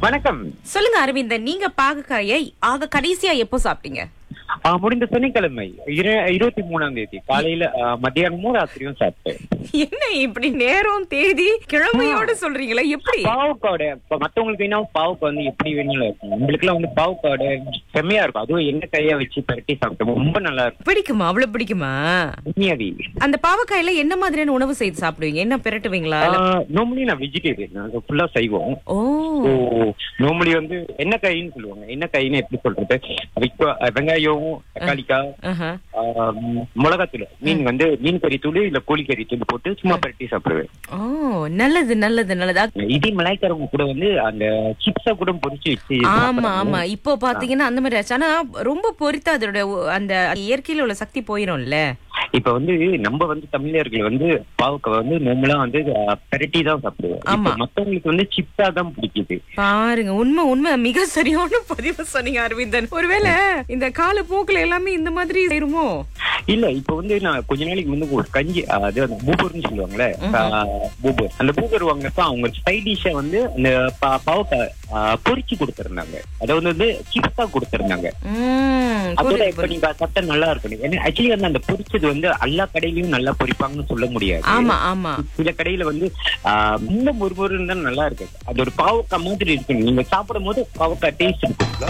வணக்கம் சொல்லுங்க அரவிந்தன் நீங்க பாகக்காயை ஆக கடைசியா எப்போ சாப்பிட்டீங்க ஆ, முடிந்த சனிக்கிழமை இரு- இருபத்தி மூணாம் தேதி காலையில ஆ, மத்தியானமும் ராத்திரியும் சாப்பிட்டேன் என்ன இப்படி நேரம் தேதி கிழமையோட சொல்றீங்களா எப்படி பாவக்காடு இப்ப மத்தவங்களுக்கு என்ன பாவக்காய் வந்து எப்படி வேணும்னு இருக்கும் உங்களுக்கு எல்லாம் வந்து பாவக்காடு செம்மையா இருக்கும் அதுவும் எண்ணெய் கையா வச்சு பரட்டி சாப்பிட்டோம் ரொம்ப நல்லா இருக்கும் பிடிக்குமா அவ்வளவு பிடிக்குமா உண்மையாவே அந்த பாவக்காயில என்ன மாதிரியான உணவு செய்து சாப்பிடுவீங்க என்ன பிரட்டுவீங்களா இல்ல- நார்மலி நான் வெஜிடேரியன் அது ஃபுல்லா செய்வோம் ஓ நார்மலி வந்து எண்ணெய் காயின்னு சொல்லுவாங்க எண்ணெய் காயின்னு எப்படி சொல்றது இப்போ வெங்காயம் தக்காளிக்காய் ஆஹா. ஆம், மிளகாத்தூள் மீன் வந்து மீன் கறி தூள் இல்ல கோழி கறி தூள் போட்டு சும்மா பரட்டி சாப்பிடுவேன் ஓ நல்லது நல்லது நல்லது அ- இதே மலாய்க்காரவங்க கூட வந்து அந்த சிப்ஸா கூட பொரிச்சு வச்சு ஆமா சாப்பிடுறாங்க. ஆமா இப்போ பாத்தீங்கன்னா அந்த மாதிரி ஆச்சு ஆனா ரொம்ப பொரித்தா அதோட ஒ- அந்த இயற்கையில உள்ள சக்தி போயிரும்ல இப்ப வந்து நம்ம வந்து தமிழர்கள் வந்து பாவக்காய் வந்து நம்மளா வந்து பெரட்டி தான் சாப்பிடுவோம் ஆமா. இப்ப மத்தவங்களுக்கு வந்து சிப்ஸா தான் பிடிக்குது பாருங்க உண்மை உண்மை மிக சரியான பதிவு சொன்னீங்க அரவிந்தன் ஒருவேளை இந்த கால போக்குல எல்லாமே இந்த மாதிரி செய்யுமோ இல்ல இப்ப வந்து நான் கொஞ்ச நாளைக்கு வந்து ஒரு கஞ்சி அது அந்த பூபர்னு சொல்லுவாங்கல்ல பூபர் அந்த பூபர் வாங்கினப்ப அவங்க சைட் டிஷ்ஷா வந்து அந்த பா- பாவக்காய் ஆ, பொரிச்சு கொடுத்திருந்தாங்க அதாவது வந்து சிப்ஸா கொடுத்திருந்தாங்க உம் அதோட புரியுது, இப்ப புரியுது. நீங்க சாப்பிட்டா நல்லா இருக்கும் ஏன்னா ஆக்சுவலி வந்து அந்த பொரிச்சது வந்து எல்லா கடையிலயும் நல்லா பொரிப்பாங்கன்னு சொல்ல முடியாது ஆமா ஆமா சில கடையில வந்து ஆஹ், ரொம்ப முறுமுறுன்னு தான் நல்லா இருக்கு அது ஒரு பாவக்காய் மாதிரி இருக்கு நீங்க சாப்பிடும் போது பாவக்காய் டேஸ்ட் இருக்கும்